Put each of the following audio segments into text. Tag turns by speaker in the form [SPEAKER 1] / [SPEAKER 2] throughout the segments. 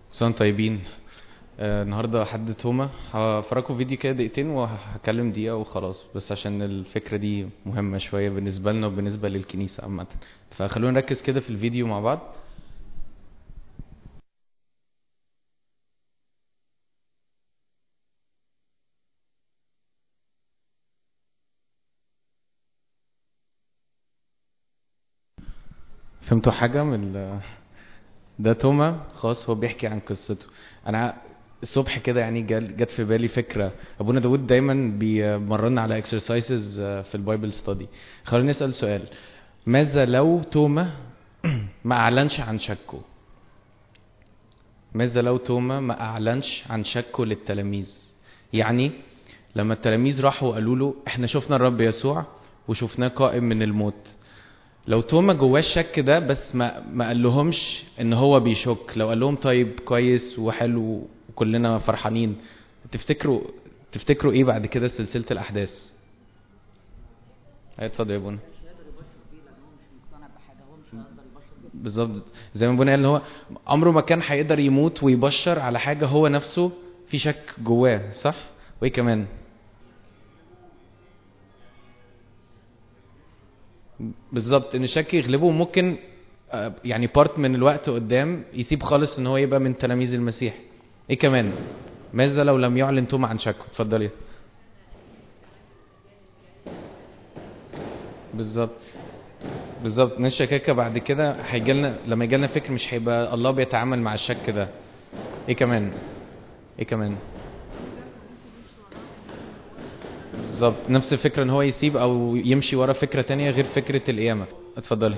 [SPEAKER 1] سنة طيبين آه، النهارده حد توما هفرجكم فيديو كده دقيقتين وهكلم دقيقة وخلاص بس عشان الفكرة دي مهمة شوية بالنسبة لنا وبالنسبة للكنيسة عامة فخلونا نركز كده في الفيديو مع بعض فهمتوا حاجة من ال... ده توما خلاص هو بيحكي عن قصته انا الصبح كده يعني جال- جت في بالي فكره ابونا داود دايما بيمرنا على اكسرسايزز في البايبل ستادي خلينا نسال سؤال ماذا لو توما ما اعلنش عن شكه ماذا لو توما ما اعلنش عن شكه للتلاميذ يعني لما التلاميذ راحوا وقالوا له احنا شفنا الرب يسوع وشفناه قائم من الموت لو توما جواه الشك ده بس ما ما قال لهمش ان هو بيشك لو قال لهم طيب كويس وحلو وكلنا فرحانين تفتكروا تفتكروا ايه بعد كده سلسله الاحداث اتفضل يا ابونا بالظبط زي ما ابونا قال ان هو عمره ما كان هيقدر يموت ويبشر على حاجه هو نفسه في شك جواه صح وايه كمان بالظبط ان الشك يغلبه وممكن آه، يعني بارت من الوقت قدام يسيب خالص ان هو يبقى من تلاميذ المسيح ايه كمان ماذا لو لم يعلن توما عن شكه اتفضلي بالظبط بالظبط ناس شكاكة بعد كده هيجي لنا لما يجي لنا فكر مش هيبقى الله بيتعامل مع الشك ده ايه كمان ايه كمان بالظبط نفس الفكرة ان هو يسيب او يمشي ورا فكرة تانية غير فكرة القيامة اتفضلي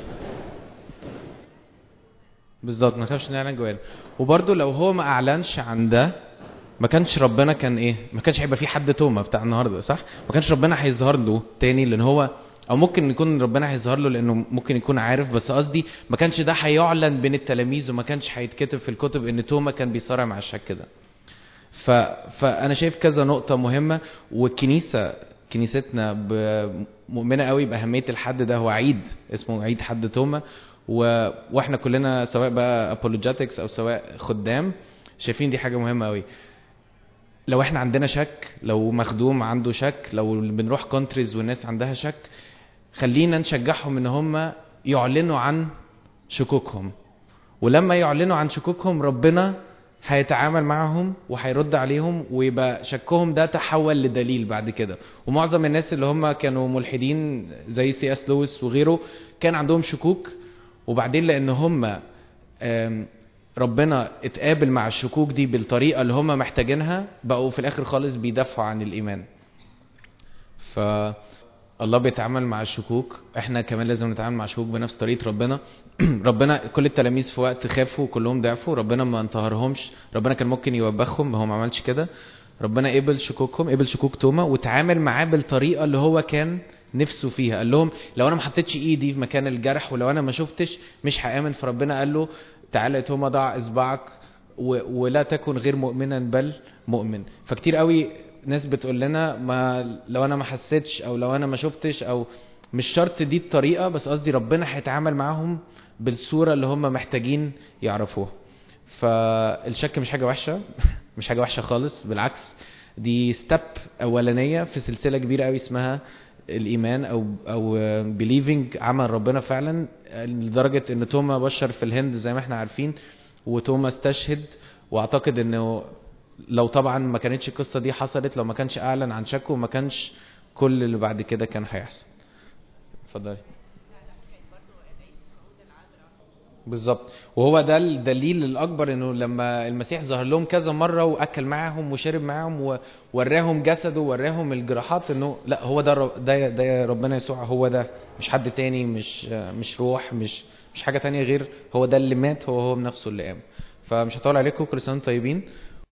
[SPEAKER 1] بالظبط ما خافش نعلن جوانا وبرده لو هو ما اعلنش عن ده ما كانش ربنا كان ايه ما كانش هيبقى في حد توما بتاع النهارده صح ما كانش ربنا هيظهر له تاني لان هو او ممكن يكون ربنا هيظهر له لانه ممكن يكون عارف بس قصدي ما كانش ده هيعلن بين التلاميذ وما كانش هيتكتب في الكتب ان توما كان بيصارع مع الشك ده ف... فانا شايف كذا نقطه مهمه والكنيسه كنيستنا ب- مؤمنه قوي باهميه الحد ده هو عيد اسمه عيد حد توما و... واحنا كلنا سواء بقى apologetics او سواء خدام شايفين دي حاجه مهمه قوي لو احنا عندنا شك لو مخدوم عنده شك لو بنروح كونتريز والناس عندها شك خلينا نشجعهم ان هم يعلنوا عن شكوكهم ولما يعلنوا عن شكوكهم ربنا هيتعامل معهم وهيرد عليهم ويبقى شكهم ده تحول لدليل بعد كده ومعظم الناس اللي هم كانوا ملحدين زي سي اس لويس وغيره كان عندهم شكوك وبعدين لان هم آم، ربنا اتقابل مع الشكوك دي بالطريقه اللي هم محتاجينها بقوا في الاخر خالص بيدافعوا عن الايمان ف الله بيتعامل مع الشكوك احنا كمان لازم نتعامل مع الشكوك بنفس طريقه ربنا ربنا كل التلاميذ في وقت خافوا كلهم ضعفوا ربنا ما انتهرهمش ربنا كان ممكن يوبخهم هو ما عملش كده ربنا قبل شكوكهم قبل شكوك توما وتعامل معاه بالطريقه اللي هو كان نفسه فيها قال لهم لو انا ما حطيتش ايدي في مكان الجرح ولو انا ما شفتش مش هامن فربنا قال له تعالى يا توما ضع اصبعك و- ولا تكن غير مؤمنا بل مؤمن فكتير قوي ناس بتقول لنا ما لو انا ما حسيتش او لو انا ما شفتش او مش شرط دي الطريقه بس قصدي ربنا هيتعامل معاهم بالصوره اللي هم محتاجين يعرفوها فالشك مش حاجه وحشه مش حاجه وحشه خالص بالعكس دي ستيب اولانيه في سلسله كبيره قوي اسمها الايمان او او بيليفنج عمل ربنا فعلا لدرجه ان توما بشر في الهند زي ما احنا عارفين وتوما استشهد واعتقد انه لو طبعا ما كانتش القصه دي حصلت لو ما كانش اعلن عن شكه ما كانش كل اللي بعد كده كان هيحصل اتفضلي بالظبط وهو ده الدليل الاكبر انه لما المسيح ظهر لهم كذا مره واكل معاهم وشرب معاهم ووراهم جسده ووراهم الجراحات انه لا هو ده ر- ده ده ربنا يسوع هو ده مش حد تاني مش مش روح مش مش حاجه تانية غير هو ده اللي مات هو هو بنفسه اللي قام فمش هطول عليكم كل سنه وانتم طيبين